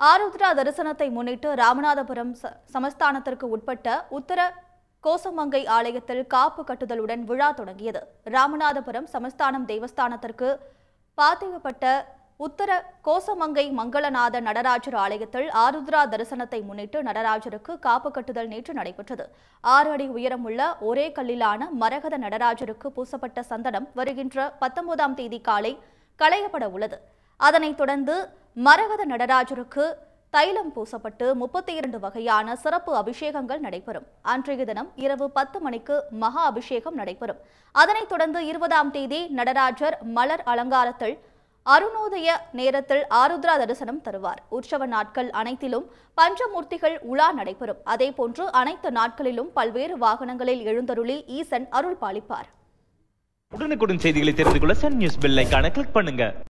ஆருத்ரா தரிசனத்தை முன்னிட்டு ராமநாதபுரம் ச- சமஸ்தானத்திற்கு உட்பட்ட உத்தர கோசமங்கை ஆலயத்தில் காப்பு கட்டுதலுடன் விழா தொடங்கியது ராமநாதபுரம் சமஸ்தானம் தேவஸ்தானத்திற்கு பாத்தியப்பட்ட உத்தர கோசமங்கை மங்களநாத நடராஜர் ஆலயத்தில் ஆருத்ரா தரிசனத்தை முன்னிட்டு நடராஜருக்கு காப்பு கட்டுதல் நேற்று நடைபெற்றது ஆறு அடி உயரமுள்ள ஒரே கல்லிலான மரகத நடராஜருக்கு பூசப்பட்ட சந்தனம் வருகின்ற பத்தொன்பதாம் தேதி காலை களையப்பட உள்ளது அதனைத் தொடர்ந்து மரகத நடராஜருக்கு தைலம் பூசப்பட்டு முப்பத்தி இரண்டு வகையான சிறப்பு அபிஷேகங்கள் நடைபெறும் அன்றைய தினம் இரவு பத்து மணிக்கு மகா அபிஷேகம் நடைபெறும் அதனைத் தொடர்ந்து இருபதாம் தேதி நடராஜர் மலர் அலங்காரத்தில் அருணோதய நேரத்தில் ஆருத்ரா தரிசனம் தருவார் உற்சவ நாட்கள் அனைத்திலும் பஞ்சமூர்த்திகள் உலா நடைபெறும் அதேபோன்று அனைத்து நாட்களிலும் பல்வேறு வாகனங்களில் எழுந்தருளி ஈசன் அருள் பாலிப்பார் உடனுக்குடன் செய்திகளை தெரிந்து கொள்ள சன் நியூஸ் பெல் ஐகானை கிளிக் பண்ணுங்க